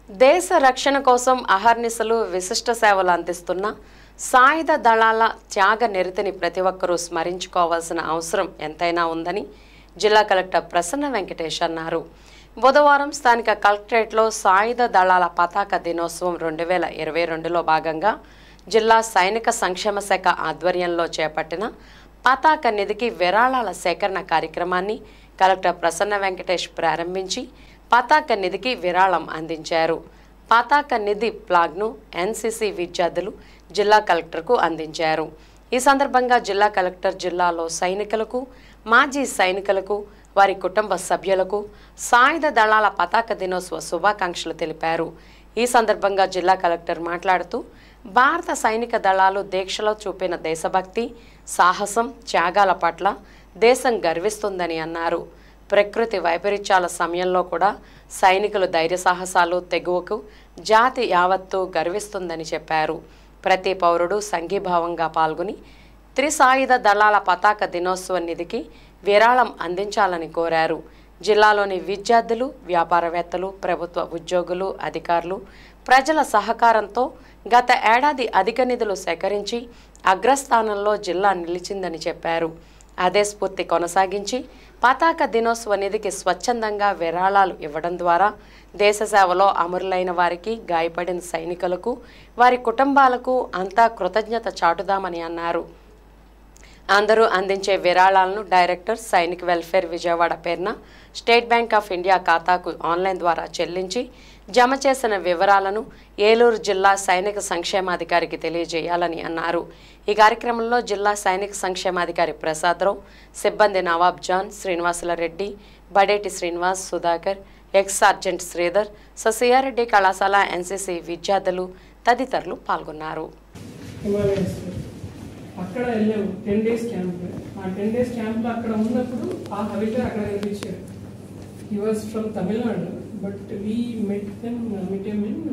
దేశ రక్షణ కోసం అహర్నిశలు విశిష్ట సేవలు అందిస్తున్న సాయుధ దళాల త్యాగ నిరతిని ప్రతి ఒక్కరూ స్మరించుకోవాల్సిన అవసరం ఎంతైనా ఉందని జిల్లా కలెక్టర్ ప్రసన్న వెంకటేష్ అన్నారు బుధవారం స్థానిక కలెక్టరేట్లో సాయుధ దళాల పతాక దినోత్సవం రెండు వేల ఇరవై రెండులో భాగంగా జిల్లా సైనిక సంక్షేమ శాఖ ఆధ్వర్యంలో చేపట్టిన పతాక నిధికి విరాళాల సేకరణ కార్యక్రమాన్ని కలెక్టర్ ప్రసన్న వెంకటేష్ ప్రారంభించి పతాక నిధికి విరాళం అందించారు పతాక నిధి ప్లాగ్ను ఎన్సీసీ విద్యార్థులు జిల్లా కలెక్టర్కు అందించారు ఈ సందర్భంగా జిల్లా కలెక్టర్ జిల్లాలో సైనికులకు మాజీ సైనికులకు వారి కుటుంబ సభ్యులకు సాయుధ దళాల పతాక దినోత్సవ శుభాకాంక్షలు తెలిపారు ఈ సందర్భంగా జిల్లా కలెక్టర్ మాట్లాడుతూ భారత సైనిక దళాలు దీక్షలో చూపిన దేశభక్తి సాహసం త్యాగాల పట్ల దేశం గర్విస్తుందని అన్నారు ప్రకృతి వైపరీత్యాల సమయంలో కూడా సైనికులు ధైర్య సాహసాలు తెగువకు జాతి యావత్తు గర్విస్తుందని చెప్పారు ప్రతి పౌరుడు సంఘీభావంగా పాల్గొని త్రిసాయుధ దళాల పతాక దినోత్సవ నిధికి విరాళం అందించాలని కోరారు జిల్లాలోని విద్యార్థులు వ్యాపారవేత్తలు ప్రభుత్వ ఉద్యోగులు అధికారులు ప్రజల సహకారంతో గత ఏడాది అధిక నిధులు సేకరించి అగ్రస్థానంలో జిల్లా నిలిచిందని చెప్పారు అదే స్ఫూర్తి కొనసాగించి పతాక దినోత్సవ నిధికి స్వచ్ఛందంగా విరాళాలు ఇవ్వడం ద్వారా దేశ సేవలో అమరులైన వారికి గాయపడిన సైనికులకు వారి కుటుంబాలకు అంతా కృతజ్ఞత చాటుదామని అన్నారు అందరూ అందించే విరాళాలను డైరెక్టర్ సైనిక్ వెల్ఫేర్ విజయవాడ పేరున స్టేట్ బ్యాంక్ ఆఫ్ ఇండియా ఖాతాకు ఆన్లైన్ ద్వారా చెల్లించి జమ చేసిన వివరాలను ఏలూరు జిల్లా సైనిక సంక్షేమాధికారికి తెలియజేయాలని అన్నారు ఈ కార్యక్రమంలో జిల్లా సైనిక సంక్షేమాధికారి ప్రసాదరావు సిబ్బంది Nawab John Srinivasula Reddy Badeti Srinivas Sudhakar ex sergeant Sridhar Sasiyareddy కళాశాల ఎన్సీసీ విద్యార్థులు తదితరులు పాల్గొన్నారు హిమాలయస్ అక్కడ వెళ్ళాము టెన్ డేస్ క్యాంప్ ఆ టెన్ డేస్ క్యాంప్లో అక్కడ ఉన్నప్పుడు ఆ హవిల్దార్ అక్కడ కనిపించాడు he was from Tamil Nadu but we met them met them in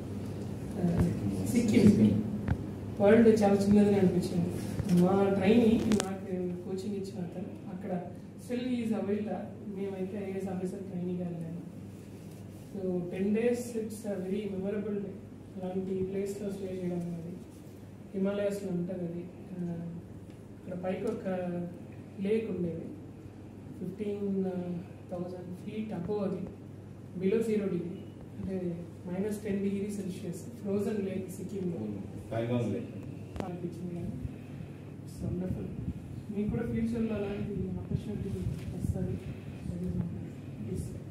Sikkim world చాలా చిన్నదని అనిపించింది మా ట్రైని నాకు కోచింగ్ ఇచ్చిన అతను అక్కడ స్టిల్ ఈజ్ హవిల్దార్ మేమైతే ఐఏఎస్ ఆఫీసర్ ట్రైనింగ్ వెళ్ళాను so ten days it's very memorable day అలాంటి ప్లేస్లో స్టే చేయడం అనేది హిమాలయాస్లో ఉంటుంది అది ఆ, అక్కడ పైకి ఒక లేక్ ఉండేది ఫిఫ్టీన్ థౌజండ్ ఫీట్ అబోవ్ అది బిలో జీరో డిగ్రీ అంటే minus ten degree celsius frozen lake సిక్కింలో అనిపించింది కానీ ఇట్స్ వండర్ఫుల్ మీకు కూడా ఫ్యూచర్లో అలాంటి ఆపర్చునిటీ వస్తుంది